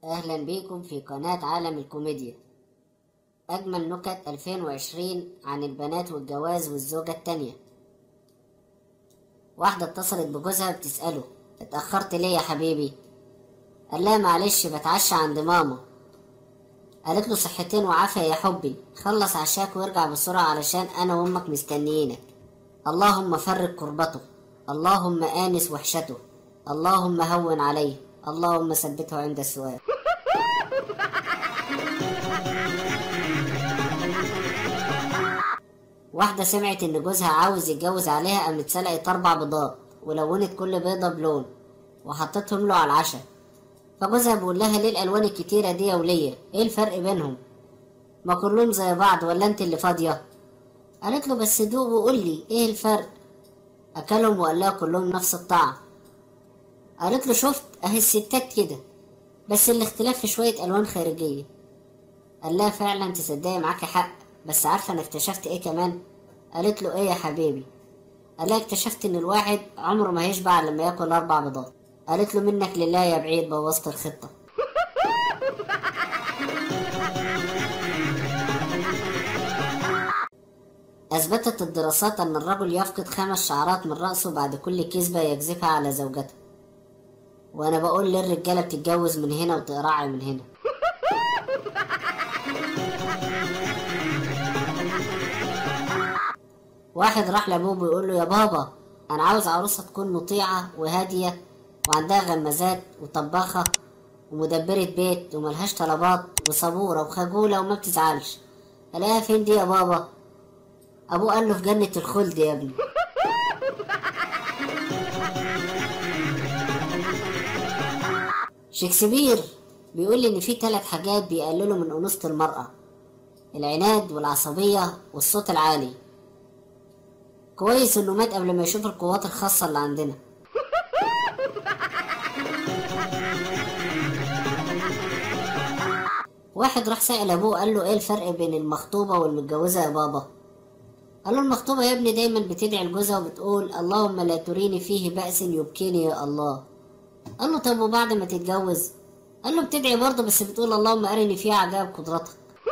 أهلا بيكم في قناة عالم الكوميديا أجمل نكت 2020 عن البنات والجواز والزوجة التانية واحدة اتصلت بجوزها بتسأله اتأخرت ليه يا حبيبي قال لها معلش بتعشى عند ماما قالت له صحتين وعافية يا حبي خلص عشاك وارجع بسرعة علشان أنا وأمك مستنيينك اللهم فرج كربته اللهم آنس وحشته اللهم هون عليه اللهم ثبته عند السؤال واحدة سمعت إن جوزها عاوز يتجوز عليها قامت سلقت أربع بيضات ولونت كل بيضة بلون وحطتهم له على العشاء فجوزها بيقول لها ليه الألوان الكتيرة دي يا ولية؟ إيه الفرق بينهم؟ ما كلهم زي بعض ولا أنت اللي فاضية؟ قالت له بس دوق وقول لي إيه الفرق؟ أكلهم وقال لها كلهم نفس الطعم قالت له شفت أهي الستات كده بس الاختلاف في شوية ألوان خارجية قال لها فعلا تصدقي معاكي حق بس عارفة أنا اكتشفت إيه كمان؟ قالت له إيه يا حبيبي؟ قال لها اكتشفت إن الواحد عمره ما هيشبع لما ياكل أربع بيضات قالت له منك لله يا بعيد بوظت الخطة أثبتت الدراسات أن الرجل يفقد خمس شعرات من رأسه بعد كل كذبة يكذبها على زوجته وأنا بقول للرجالة بتتجوز من هنا وتقرعي من هنا واحد راح لأبوه بيقول له يا بابا أنا عاوز عروسة تكون مطيعة وهادية وعندها غمازات وطباخة ومدبرة بيت وملهاش طلبات وصبورة وخجولة وما بتزعلش ألاقيها فين دي يا بابا أبوه قال له في جنة الخلد يا ابني شكسبير بيقول لي إن في ثلاث حاجات بيقللوا من أنوثة المرأة العناد والعصبية والصوت العالي كويس إنه مات قبل ما يشوف القوات الخاصة اللي عندنا واحد راح سأل أبوه قال له إيه الفرق بين المخطوبة والمتجوزة يا بابا قال له المخطوبة يا ابني دايما بتدعي لجوزها وبتقول اللهم لا تريني فيه بأس يبكيني يا الله قال له طب وبعد ما تتجوز قال له بتدعي برضه بس بتقول اللهم أرني فيها عجائب قدرتك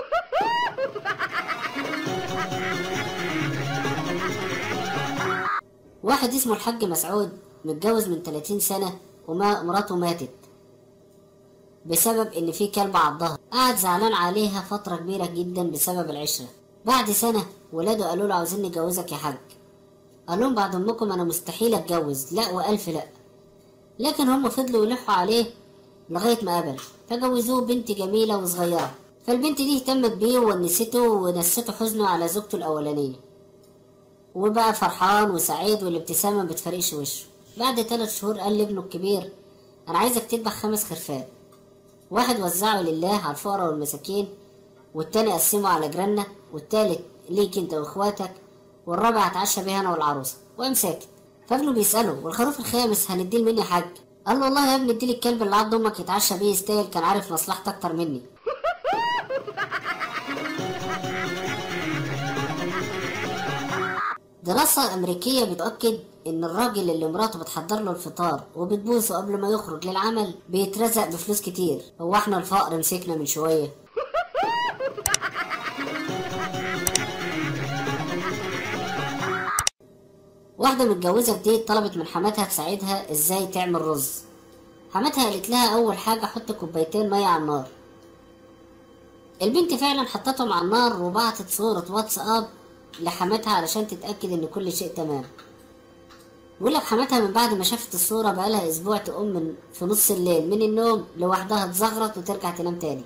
واحد اسمه الحاج مسعود متجوز من 30 سنة وما مراته ماتت بسبب ان في كلب عضها قعد زعلان عليها فترة كبيرة جدا بسبب العشرة بعد سنة ولاده قالوا له عاوزين نجوزك يا حاج قال لهم بعد امكم انا مستحيل اتجوز لا والف لا لكن هم فضلوا يلحوا عليه لغاية ما قبل فجوزوه بنت جميلة وصغيرة فالبنت دي اهتمت بيه ونسيته ونسيته حزنه على زوجته الأولانية وبقى فرحان وسعيد والابتسامة ما بتفرقش وشه بعد ثلاث شهور قال لابنه الكبير أنا عايزك تذبح خمس خرفان واحد وزعه لله على الفقراء والمساكين والتاني قسمه على جيراننا والتالت ليك انت واخواتك والرابع هتعشى بيه انا والعروسه وقام ساكت فابنه بيساله والخروف الخامس هنديه لمين يا حاج قال له والله يا ابني اديلي الكلب اللي عض امك يتعشى بيه يستاهل كان عارف مصلحتك اكتر مني دراسة أمريكية بتأكد إن الراجل اللي مراته بتحضر له الفطار وبتبوسه قبل ما يخرج للعمل بيترزق بفلوس كتير هو احنا الفقر مسكنا من شوية واحدة متجوزة جديد طلبت من حماتها تساعدها ازاي تعمل رز حماتها قالت لها أول حاجة حط كوبايتين مية على النار البنت فعلا حطتهم على النار وبعتت صورة واتساب لحماتها علشان تتأكد إن كل شيء تمام بيقول لك حماتها من بعد ما شافت الصورة بقالها أسبوع تقوم من في نص الليل من النوم لوحدها تزغرط وترجع تنام تاني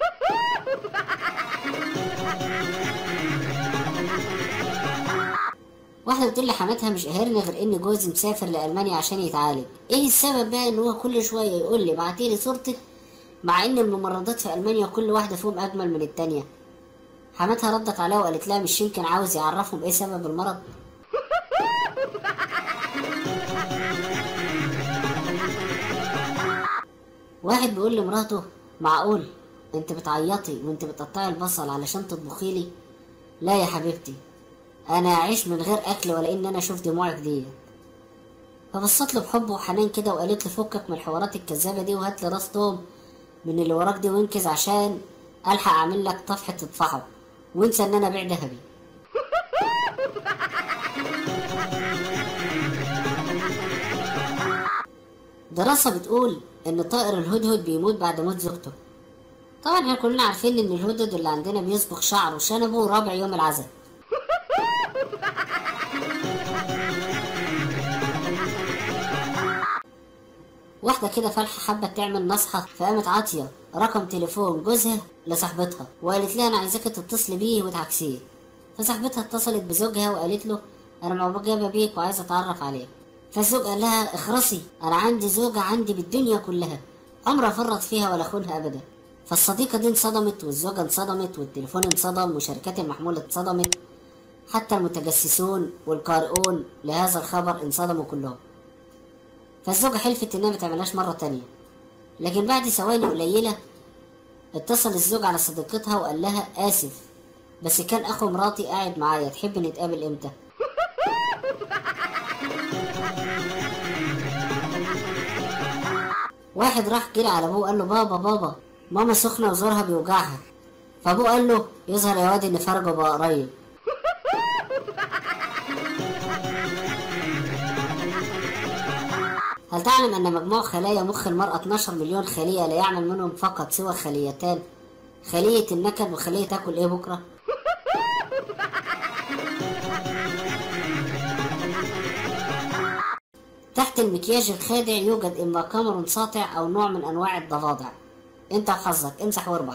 واحدة بتقول لحماتها مش قاهرني غير إن جوزي مسافر لألمانيا عشان يتعالج إيه السبب بقى إن هو كل شوية يقول لي بعتيلي صورتك مع إن الممرضات في ألمانيا كل واحدة فيهم أجمل من التانية حماتها ردت عليها وقالت لها مش يمكن عاوز يعرفهم ايه سبب المرض واحد بيقول لمراته معقول انت بتعيطي وانت بتقطعي البصل علشان تطبخي لي لا يا حبيبتي انا اعيش من غير اكل ولا ان انا اشوف دموعك دي فبصت له بحب وحنان كده وقالت له فكك من الحوارات الكذابه دي وهات لي راس توم من اللي وراك دي وانكز عشان الحق اعمل لك طفحه تطفحه وانسى ان انا ابيع ذهبي دراسة بتقول إن طائر الهدهد بيموت بعد موت زوجته طبعا احنا كلنا عارفين إن الهدهد اللي عندنا بيصبغ شعره وشنبه رابع يوم العزاء واحدة كده فالحة حابة تعمل نصحة فقامت عاطية رقم تليفون جوزها لصاحبتها وقالت لها أنا عايزاكي تتصلي بيه وتعكسيه فصاحبتها اتصلت بزوجها وقالت له أنا معجبة بيك وعايزة أتعرف عليك فالزوج قال لها اخرسي أنا عندي زوجة عندي بالدنيا كلها عمرها فرط فيها ولا خونها أبدا فالصديقة دي انصدمت والزوجة انصدمت والتليفون انصدم وشركات المحمول اتصدمت حتى المتجسسون والقارئون لهذا الخبر انصدموا كلهم فالزوجة حلفت إنها متعملهاش مرة تانية لكن بعد ثواني قليلة اتصل الزوج على صديقتها وقال لها آسف بس كان أخو مراتي قاعد معايا تحب نتقابل إمتى؟ واحد راح جري على أبوه قال له بابا بابا ماما سخنة وزورها بيوجعها فأبوه قال له يظهر يا واد إن فرجه بقى قريب هل تعلم أن مجموع خلايا مخ المرأة 12 مليون خلية لا يعمل منهم فقط سوى خليتان خلية النكد وخلية تاكل إيه بكرة؟ تحت المكياج الخادع يوجد إما قمر ساطع أو نوع من أنواع الضفادع أنت وحظك امسح واربح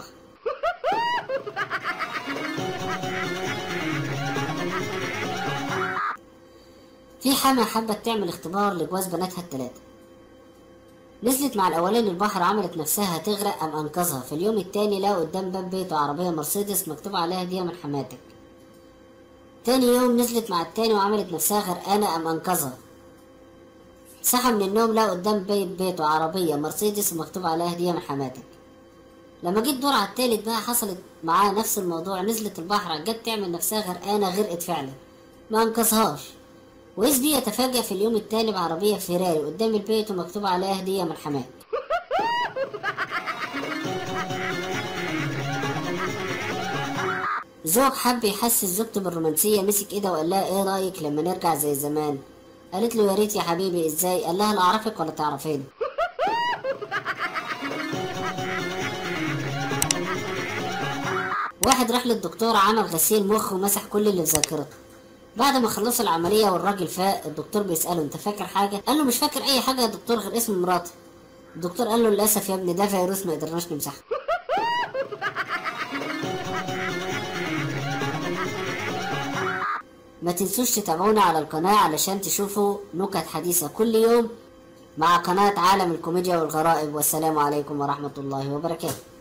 في حما حبت تعمل اختبار لجواز بناتها التلاتة نزلت مع الأولاني البحر عملت نفسها هتغرق أم أنقذها في اليوم التاني لقوا قدام باب بيته عربية مرسيدس مكتوب عليها هدية من حماتك تاني يوم نزلت مع التاني وعملت نفسها غرقانة أم أنقذها صحى من النوم لقى قدام بيت بيته عربية مرسيدس ومكتوب عليها هدية من حماتك لما جيت دور على التالت بقى حصلت معاه نفس الموضوع نزلت البحر جت تعمل نفسها غرقانة غرقت فعلا ما انقذهاش وإذ بيه يتفاجأ في اليوم التالي بعربية فيراري قدام البيت ومكتوب عليها هدية من حماه زوج حب يحسس زوجته بالرومانسية مسك ايدها وقال لها ايه رأيك لما نرجع زي زمان قالت له يا ريت يا حبيبي ازاي قال لها لا اعرفك ولا تعرفيني واحد راح للدكتور عمل غسيل مخ ومسح كل اللي في ذاكرته بعد ما خلصوا العملية والراجل فاق الدكتور بيسأله انت فاكر حاجة؟ قال له مش فاكر أي حاجة يا دكتور غير اسم مراتي الدكتور قال له للأسف يا ابني ده فيروس ما قدرناش نمسحه ما تنسوش تتابعونا على القناة علشان تشوفوا نكت حديثة كل يوم مع قناة عالم الكوميديا والغرائب والسلام عليكم ورحمة الله وبركاته